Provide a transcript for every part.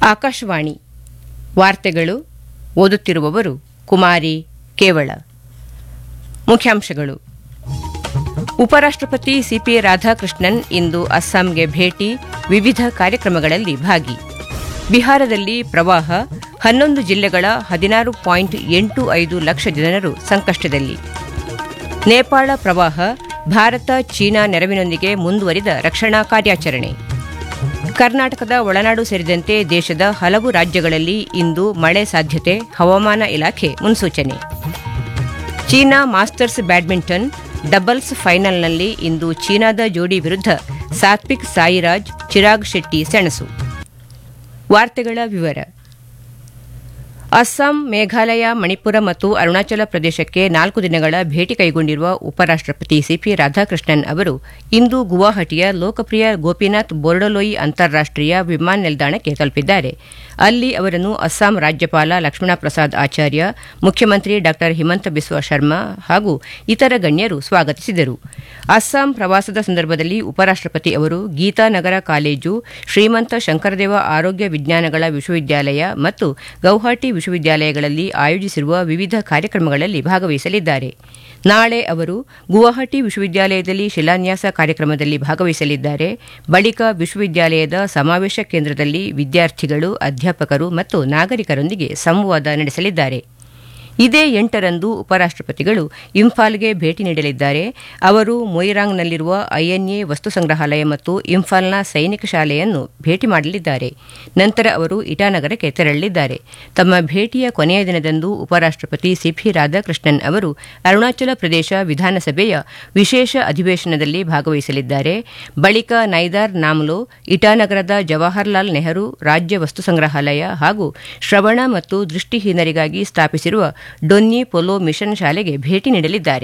ಆಕಾಶವಾಣಿ ವಾರ್ತೆಗಳು ಓದುತ್ತಿರುವವರು ಕುಮಾರಿ ಕೇವಳ ಮುಖ್ಯಾಂಶಗಳು ಉಪರಾಷ್ಟ್ರಪತಿ ಸಿಪಿ ರಾಧಾಕೃಷ್ಣನ್ ಇಂದು ಅಸ್ಸಾಂಗೆ ಭೇಟಿ ವಿವಿಧ ಕಾರ್ಯಕ್ರಮಗಳಲ್ಲಿ ಭಾಗಿ ಬಿಹಾರದಲ್ಲಿ ಪ್ರವಾಹ ಹನ್ನೊಂದು ಜಿಲ್ಲೆಗಳ ಹದಿನಾರು ಪಾಯಿಂಟ್ ಎಂಟು ಐದು ಲಕ್ಷ ಜನರು ಸಂಕಷ್ಟದಲ್ಲಿ ನೇಪಾಳ ಪ್ರವಾಹ ಭಾರತ ಚೀನಾ ನೆರವಿನೊಂದಿಗೆ ಮುಂದುವರಿದ ರಕ್ಷಣಾ ಕಾರ್ಯಾಚರಣೆ ಕರ್ನಾಟಕದ ಒಳನಾಡು ಸೇರಿದಂತೆ ದೇಶದ ಹಲವು ರಾಜ್ಯಗಳಲ್ಲಿ ಇಂದು ಮಳೆ ಸಾಧ್ಯತೆ ಹವಾಮಾನ ಇಲಾಖೆ ಮುನ್ಸೂಚನೆ ಚೀನಾ ಮಾಸ್ಟರ್ಸ್ ಬ್ಯಾಡ್ಮಿಂಟನ್ ಡಬಲ್ಸ್ ಫೈನಲ್ನಲ್ಲಿ ಇಂದು ಚೀನಾದ ಜೋಡಿ ವಿರುದ್ಧ ಸಾತ್ವಿಕ್ ಸಾಯಿರಾಜ್ ಚಿರಾಗ್ ಶೆಟ್ಟಿ ಸೆಣಸು ವಾರ್ತೆಗಳ ವಿವರ ಅಸ್ಸಾಂ ಮೇಘಾಲಯ ಮಣಿಪುರ ಮತ್ತು ಅರುಣಾಚಲ ಪ್ರದೇಶಕ್ಕೆ ನಾಲ್ಕು ದಿನಗಳ ಭೇಟಿ ಕೈಗೊಂಡಿರುವ ಉಪರಾಷ್ಟ್ರಪತಿ ಸಿಪಿ ರಾಧಾಕೃಷ್ಣನ್ ಅವರು ಇಂದು ಗುವಾಹಟಿಯ ಲೋಕಪ್ರಿಯ ಗೋಪಿನಾಥ್ ಬೋರ್ಡೊಲೋಯಿ ಅಂತಾರಾಷ್ಟೀಯ ವಿಮಾನ ನಿಲ್ದಾಣಕ್ಕೆ ತಲುಪಿದ್ದಾರೆ ಅಲ್ಲಿ ಅವರನ್ನು ಅಸ್ಸಾಂ ರಾಜ್ಯಪಾಲ ಲಕ್ಷ್ಮಣ ಪ್ರಸಾದ್ ಆಚಾರ್ಯ ಮುಖ್ಯಮಂತ್ರಿ ಡಾ ಹಿಮಂತ ಬಿಸ್ವಾ ಶರ್ಮಾ ಹಾಗೂ ಇತರ ಗಣ್ಯರು ಸ್ವಾಗತಿಸಿದರು ಅಸ್ಸಾಂ ಪ್ರವಾಸದ ಸಂದರ್ಭದಲ್ಲಿ ಉಪರಾಷ್ಟ್ರಪತಿ ಅವರು ಗೀತಾನಗರ ಕಾಲೇಜು ಶ್ರೀಮಂತ ಶಂಕರದೇವ ಆರೋಗ್ಯ ವಿಜ್ಞಾನಗಳ ವಿಶ್ವವಿದ್ಯಾಲಯ ಮತ್ತು ಗೌಹಾಟಿ ವಿಶ್ವವಿದ್ಯಾಲಯಗಳಲ್ಲಿ ಆಯೋಜಿಸಿರುವ ವಿವಿಧ ಕಾರ್ಯಕ್ರಮಗಳಲ್ಲಿ ಭಾಗವಹಿಸಲಿದ್ದಾರೆ ನಾಳೆ ಅವರು ಗುವಾಹಟಿ ವಿಶ್ವವಿದ್ಯಾಲಯದಲ್ಲಿ ಶಿಲಾನ್ಯಾಸ ಕಾರ್ಯಕ್ರಮದಲ್ಲಿ ಭಾಗವಹಿಸಲಿದ್ದಾರೆ ಬಳಿಕ ವಿಶ್ವವಿದ್ಯಾಲಯದ ಸಮಾವೇಶ ಕೇಂದ್ರದಲ್ಲಿ ವಿದ್ಯಾರ್ಥಿಗಳು ಅಧ್ಯಾಪಕರು ಮತ್ತು ನಾಗರಿಕರೊಂದಿಗೆ ಸಂವಾದ ನಡೆಸಲಿದ್ದಾರೆ ಇದೇ ಎಂಟರಂದು ಉಪರಾಷ್ಟ್ರಪತಿಗಳು ಇಂಫಾಲ್ಗೆ ಭೇಟಿ ನೀಡಲಿದ್ದಾರೆ ಅವರು ಮೊಯಿರಾಂಗ್ನಲ್ಲಿರುವ ಐಎನ್ಎ ವಸ್ತು ಸಂಗ್ರಹಾಲಯ ಮತ್ತು ಇಂಫಾಲ್ನ ಸೈನಿಕ ಶಾಲೆಯನ್ನು ಭೇಟಿ ಮಾಡಲಿದ್ದಾರೆ ನಂತರ ಅವರು ಇಟಾನಗರಕ್ಕೆ ತೆರಳಲಿದ್ದಾರೆ ತಮ್ಮ ಭೇಟಿಯ ಕೊನೆಯ ದಿನದಂದು ಉಪರಾಷ್ಟ್ರಪತಿ ಸಿಪಿ ರಾಧಾಕೃಷ್ಣನ್ ಅವರು ಅರುಣಾಚಲ ಪ್ರದೇಶ ವಿಧಾನಸಭೆಯ ವಿಶೇಷ ಅಧಿವೇಶನದಲ್ಲಿ ಭಾಗವಹಿಸಲಿದ್ದಾರೆ ಬಳಿಕ ನೈದಾರ್ ನಾಮ್ಲೋ ಇಟಾನಗರದ ಜವಾಹರ್ಲಾಲ್ ನೆಹರು ರಾಜ್ಯ ವಸ್ತು ಸಂಗ್ರಹಾಲಯ ಹಾಗೂ ಶ್ರವಣ ಮತ್ತು ದೃಷ್ಟಿಹೀನರಿಗಾಗಿ ಸ್ಥಾಪಿಸಿರುವ ಡೊನ್ನಿ ಪೊಲೊ ಮಿಷನ್ ಶಾಲೆಗೆ ಭೇಟಿ ನೀಡಲಿದ್ದಾರೆ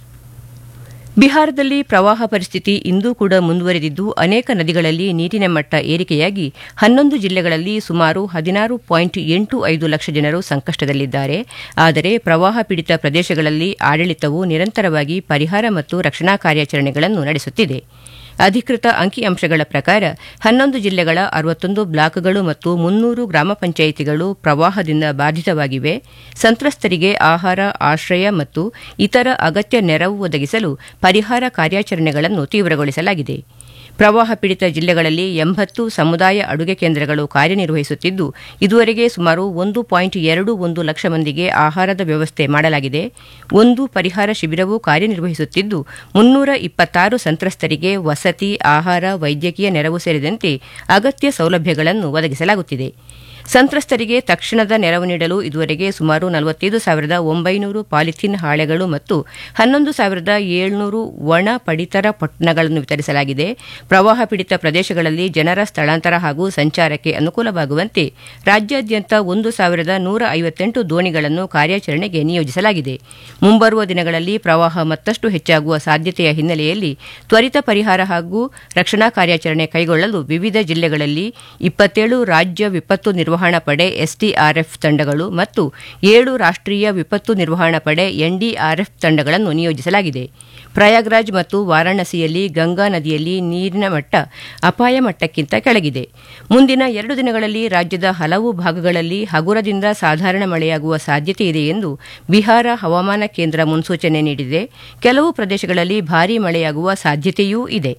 ಬಿಹಾರದಲ್ಲಿ ಪ್ರವಾಹ ಪರಿಸ್ಥಿತಿ ಇಂದೂ ಕೂಡ ಮುಂದುವರೆದಿದ್ದು ಅನೇಕ ನದಿಗಳಲ್ಲಿ ನೀರಿನ ಮಟ್ಟ ಏರಿಕೆಯಾಗಿ ಹನ್ನೊಂದು ಜಿಲ್ಲೆಗಳಲ್ಲಿ ಸುಮಾರು ಹದಿನಾರು ಪಾಯಿಂಟ್ ಎಂಟು ಐದು ಲಕ್ಷ ಜನರು ಸಂಕಷ್ಟದಲ್ಲಿದ್ದಾರೆ ಆದರೆ ಪ್ರವಾಹ ಪೀಡಿತ ಪ್ರದೇಶಗಳಲ್ಲಿ ಆಡಳಿತವು ನಿರಂತರವಾಗಿ ಪರಿಹಾರ ಮತ್ತು ರಕ್ಷಣಾ ಕಾರ್ಯಾಚರಣೆಗಳನ್ನು ನಡೆಸುತ್ತಿದೆ ಅಧಿಕೃತ ಅಂಕಿಅಂಶಗಳ ಪ್ರಕಾರ ಹನ್ನೊಂದು ಜಿಲ್ಲೆಗಳ ಅರವತ್ತೊಂದು ಬ್ಲಾಕ್ಗಳು ಮತ್ತು ಮುನ್ನೂರು ಗ್ರಾಮ ಪಂಚಾಯಿತಿಗಳು ಪ್ರವಾಹದಿಂದ ಬಾಧಿತವಾಗಿವೆ ಸಂತ್ರಸ್ತರಿಗೆ ಆಹಾರ ಆಶ್ರಯ ಮತ್ತು ಇತರ ಅಗತ್ಯ ನೆರವು ಒದಗಿಸಲು ಪರಿಹಾರ ಕಾರ್ಯಾಚರಣೆಗಳನ್ನು ತೀವ್ರಗೊಳಿಸಲಾಗಿದೆ ಪ್ರವಾಹ ಪೀಡಿತ ಜಿಲ್ಲೆಗಳಲ್ಲಿ ಎಂಬತ್ತು ಸಮುದಾಯ ಅಡುಗೆ ಕೇಂದ್ರಗಳು ಕಾರ್ಯನಿರ್ವಹಿಸುತ್ತಿದ್ದು ಇದುವರೆಗೆ ಸುಮಾರು ಒಂದು ಪಾಯಿಂಟ್ ಎರಡು ಒಂದು ಲಕ್ಷ ಮಂದಿಗೆ ಆಹಾರದ ವ್ಯವಸ್ಥೆ ಮಾಡಲಾಗಿದೆ ಒಂದು ಪರಿಹಾರ ಶಿಬಿರವೂ ಕಾರ್ಯನಿರ್ವಹಿಸುತ್ತಿದ್ದು ಮುನ್ನೂರ ಇಪ್ಪತ್ತಾರು ಸಂತ್ರಸ್ತರಿಗೆ ವಸತಿ ಆಹಾರ ವೈದ್ಯಕೀಯ ನೆರವು ಸೇರಿದಂತೆ ಅಗತ್ಯ ಸೌಲಭ್ಯಗಳನ್ನು ಒದಗಿಸಲಾಗುತ್ತಿದೆ ಸಂತ್ರಸ್ತರಿಗೆ ತಕ್ಷಣದ ನೆರವು ನೀಡಲು ಇದುವರೆಗೆ ಸುಮಾರು ನಲವತ್ತೈದು ಸಾವಿರದ ಒಂಬೈನೂರು ಪಾಲಿಥೀನ್ ಹಾಳೆಗಳು ಮತ್ತು ಹನ್ನೊಂದು ಸಾವಿರದ ಏಳ್ನೂರು ಒಣ ಪಡಿತರ ಪೊಟ್ಟಣಗಳನ್ನು ವಿತರಿಸಲಾಗಿದೆ ಪ್ರವಾಹ ಪೀಡಿತ ಪ್ರದೇಶಗಳಲ್ಲಿ ಜನರ ಸ್ಥಳಾಂತರ ಹಾಗೂ ಸಂಚಾರಕ್ಕೆ ಅನುಕೂಲವಾಗುವಂತೆ ರಾಜ್ಯಾದ್ಯಂತ ಒಂದು ಸಾವಿರದ ನೂರ ಐವತ್ತೆಂಟು ದೋಣಿಗಳನ್ನು ಕಾರ್ಯಾಚರಣೆಗೆ ನಿಯೋಜಿಸಲಾಗಿದೆ ಮುಂಬರುವ ದಿನಗಳಲ್ಲಿ ಪ್ರವಾಹ ಮತ್ತಷ್ಟು ಹೆಚ್ಚಾಗುವ ಸಾಧ್ಯತೆಯ ಹಿನ್ನೆಲೆಯಲ್ಲಿ ತ್ವರಿತ ಪರಿಹಾರ ಹಾಗೂ ರಕ್ಷಣಾ ಕಾರ್ಯಾಚರಣೆ ಕೈಗೊಳ್ಳಲು ವಿವಿಧ ಜಿಲ್ಲೆಗಳಲ್ಲಿ ಇಪ್ಪತ್ತೇಳು ರಾಜ್ಯ ವಿಪತ್ತು ನಿರ್ವಹಣಾ ಪಡೆ ಎಸ್ಡಿಆರ್ಎಫ್ ತಂಡಗಳು ಮತ್ತು ಏಳು ರಾಷ್ಟ್ರೀಯ ವಿಪತ್ತು ನಿರ್ವಹಣಾ ಪಡೆ ಎನ್ಡಿಆರ್ಎಫ್ ತಂಡಗಳನ್ನು ನಿಯೋಜಿಸಲಾಗಿದೆ ಪ್ರಯಾಗ್ರಾಜ್ ಮತ್ತು ವಾರಾಣಸಿಯಲ್ಲಿ ಗಂಗಾ ನದಿಯಲ್ಲಿ ನೀರಿನ ಮಟ್ಟ ಅಪಾಯ ಮಟ್ಟಕ್ಕಿಂತ ಕೆಳಗಿದೆ ಮುಂದಿನ ಎರಡು ದಿನಗಳಲ್ಲಿ ರಾಜ್ಯದ ಹಲವು ಭಾಗಗಳಲ್ಲಿ ಹಗುರದಿಂದ ಸಾಧಾರಣ ಮಳೆಯಾಗುವ ಸಾಧ್ಯತೆ ಇದೆ ಎಂದು ಬಿಹಾರ ಹವಾಮಾನ ಕೇಂದ್ರ ಮುನ್ಸೂಚನೆ ನೀಡಿದೆ ಕೆಲವು ಪ್ರದೇಶಗಳಲ್ಲಿ ಭಾರೀ ಮಳೆಯಾಗುವ ಸಾಧ್ಯತೆಯೂ ಇದೆ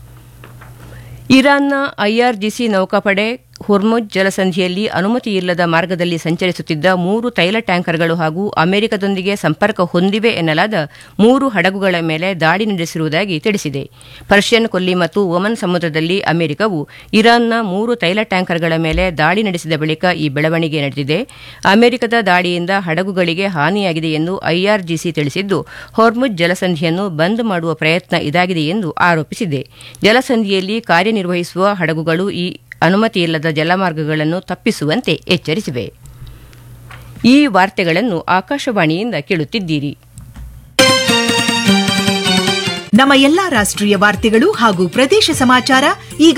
ಇರಾನ್ನ ಐಆರ್ಜಿಸಿ ನೌಕಾಪಡೆ ಹುರ್ಮುಜ್ ಜಲಸಂಧಿಯಲ್ಲಿ ಅನುಮತಿಯಿಲ್ಲದ ಮಾರ್ಗದಲ್ಲಿ ಸಂಚರಿಸುತ್ತಿದ್ದ ಮೂರು ತೈಲ ಟ್ಯಾಂಕರ್ಗಳು ಹಾಗೂ ಅಮೆರಿಕದೊಂದಿಗೆ ಸಂಪರ್ಕ ಹೊಂದಿವೆ ಎನ್ನಲಾದ ಮೂರು ಹಡಗುಗಳ ಮೇಲೆ ದಾಳಿ ನಡೆಸಿರುವುದಾಗಿ ತಿಳಿಸಿದೆ ಪರ್ಷಿಯನ್ ಕೊಲ್ಲಿ ಮತ್ತು ಒಮನ್ ಸಮುದ್ರದಲ್ಲಿ ಅಮೆರಿಕವು ಇರಾನ್ನ ಮೂರು ತೈಲ ಟ್ಯಾಂಕರ್ಗಳ ಮೇಲೆ ದಾಳಿ ನಡೆಸಿದ ಬಳಿಕ ಈ ಬೆಳವಣಿಗೆ ನಡೆದಿದೆ ಅಮೆರಿಕದ ದಾಳಿಯಿಂದ ಹಡಗುಗಳಿಗೆ ಹಾನಿಯಾಗಿದೆ ಎಂದು ಐಆರ್ಜಿಸಿ ತಿಳಿಸಿದ್ದು ಹೊರ್ಮುಜ್ ಜಲಸಂಧಿಯನ್ನು ಬಂದ್ ಮಾಡುವ ಪ್ರಯತ್ನ ಇದಾಗಿದೆ ಎಂದು ಆರೋಪಿಸಿದೆ ಜಲಸಂಧಿಯಲ್ಲಿ ಕಾರ್ಯನಿರ್ವಹಿಸುವ ಹಡಗುಗಳು ಈ ಅನುಮತಿಯಿಲ್ಲದ ಜಲಮಾರ್ಗಗಳನ್ನು ತಪ್ಪಿಸುವಂತೆ ಎಚ್ಚರಿಸಿವೆ ಈ ವಾರ್ತೆಗಳನ್ನು ಆಕಾಶವಾಣಿಯಿಂದ ಕೇಳುತ್ತಿದ್ದೀರಿ ನಮ್ಮ ಎಲ್ಲಾ ರಾಷ್ಟ್ರೀಯ ವಾರ್ತೆಗಳು ಹಾಗೂ ಪ್ರದೇಶ ಸಮಾಚಾರ ಈಗ